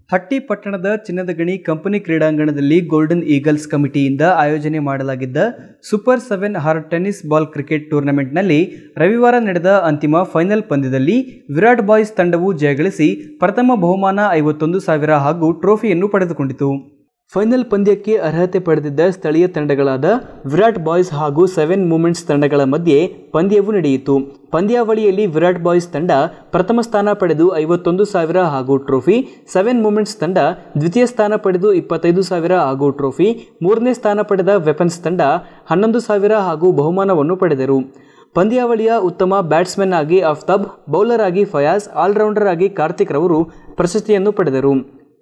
ಹಟ್ಟಿ ಪಟ್ಟಣದ ಚಿನ್ನದ ಗಣಿ ಕಂಪನಿ ಕ್ರೀಡಾಂಗಣದಲ್ಲಿ ಗೋಲ್ಡನ್ ಈಗಲ್ಸ್ ಕಮಿಟಿಯಿಂದ ಆಯೋಜನೆ ಮಾಡಲಾಗಿದ್ದ super seven heart tennis ball cricket ಟೂರ್ನಮೆಂಟ್ನಲ್ಲಿ ರವಿವಾರ ನಡೆದ ಅಂತಿಮ ಫೈನಲ್ ಪಂದ್ಯದಲ್ಲಿ ವಿರಾಟ್ ಬಾಯ್ಸ್ ತಂಡವು ಜಯಗಳಿಸಿ ಪ್ರಥಮ ಬಹುಮಾನ ಐವತ್ತೊಂದು ಸಾವಿರ ಹಾಗೂ ಟ್ರೋಫಿಯನ್ನು ಪಡೆದುಕೊಂಡಿತು ಫೈನಲ್ ಪಂದ್ಯಕ್ಕೆ ಅರ್ಹತೆ ಪಡೆದಿದ್ದ ಸ್ಥಳೀಯ ತಂಡಗಳಾದ ವಿರಾಟ್ ಬಾಯ್ಸ್ ಹಾಗೂ ಸೆವೆನ್ ಮೂಮೆಂಟ್ಸ್ ತಂಡಗಳ ಮಧ್ಯೆ ಪಂದ್ಯವು ನಡೆಯಿತು ಪಂದ್ಯಾವಳಿಯಲ್ಲಿ ವಿರಾಟ್ ಬಾಯ್ಸ್ ತಂಡ ಪ್ರಥಮ ಸ್ಥಾನ ಪಡೆದು ಐವತ್ತೊಂದು ಸಾವಿರ ಹಾಗೂ ಟ್ರೋಫಿ ಸೆವೆನ್ ಮೂಮೆಂಟ್ಸ್ ತಂಡ ದ್ವಿತೀಯ ಸ್ಥಾನ ಪಡೆದು ಇಪ್ಪತ್ತೈದು ಸಾವಿರ ಹಾಗೂ ಟ್ರೋಫಿ ಮೂರನೇ ಸ್ಥಾನ ಪಡೆದ ವೆಪನ್ಸ್ ತಂಡ ಹನ್ನೊಂದು ಸಾವಿರ ಹಾಗೂ ಬಹುಮಾನವನ್ನು ಪಡೆದರು ಪಂದ್ಯಾವಳಿಯ ಉತ್ತಮ ಬ್ಯಾಟ್ಸ್ಮನ್ ಆಗಿ ಆಫ್ತಾಬ್ ಬೌಲರ್ ಆಗಿ ಫಯಾಜ್ ಆಲ್ರೌಂಡರ್ ಆಗಿ ಕಾರ್ತಿಕ್ ರವರು ಪ್ರಶಸ್ತಿಯನ್ನು ಪಡೆದರು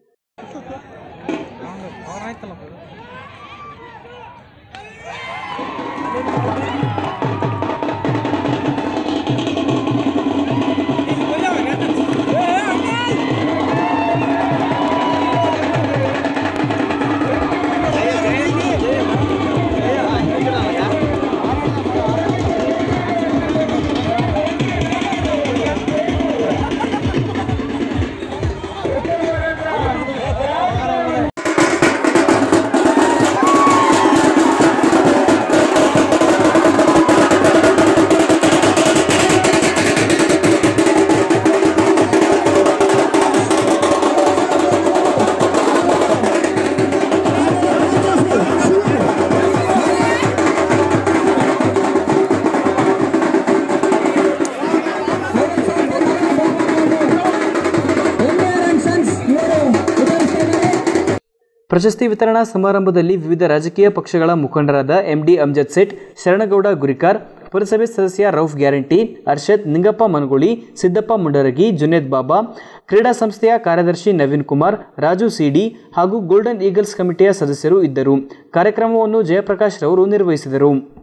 ಪ್ರಶಸ್ತಿ ವಿತರಣಾ ಸಮಾರಂಭದಲ್ಲಿ ವಿವಿಧ ರಾಜಕೀಯ ಪಕ್ಷಗಳ ಮುಖಂಡರಾದ ಎಂಡಿ ಅಮ್ಜದ್ ಸೇಠ್ ಶರಣಗೌಡ ಗುರಿಕಾರ್ ಪುರಸಭೆ ಸದಸ್ಯ ರೌಫ್ ಗ್ಯಾರಂಟಿ ಅರ್ಷದ್ ನಿಂಗಪ್ಪ ಮನಗೋಳಿ ಸಿದ್ದಪ್ಪ ಮುಂಡರಗಿ ಜುನೇದ್ ಬಾಬಾ ಕ್ರೀಡಾ ಸಂಸ್ಥೆಯ ಕಾರ್ಯದರ್ಶಿ ನವೀನ್ ಕುಮಾರ್ ರಾಜು ಸಿಡಿ ಹಾಗೂ ಗೋಲ್ಡನ್ ಈಗಲ್ಸ್ ಕಮಿಟಿಯ ಸದಸ್ಯರು ಇದ್ದರು ಕಾರ್ಯಕ್ರಮವನ್ನು ಜಯಪ್ರಕಾಶ್ ರವರು ನಿರ್ವಹಿಸಿದರು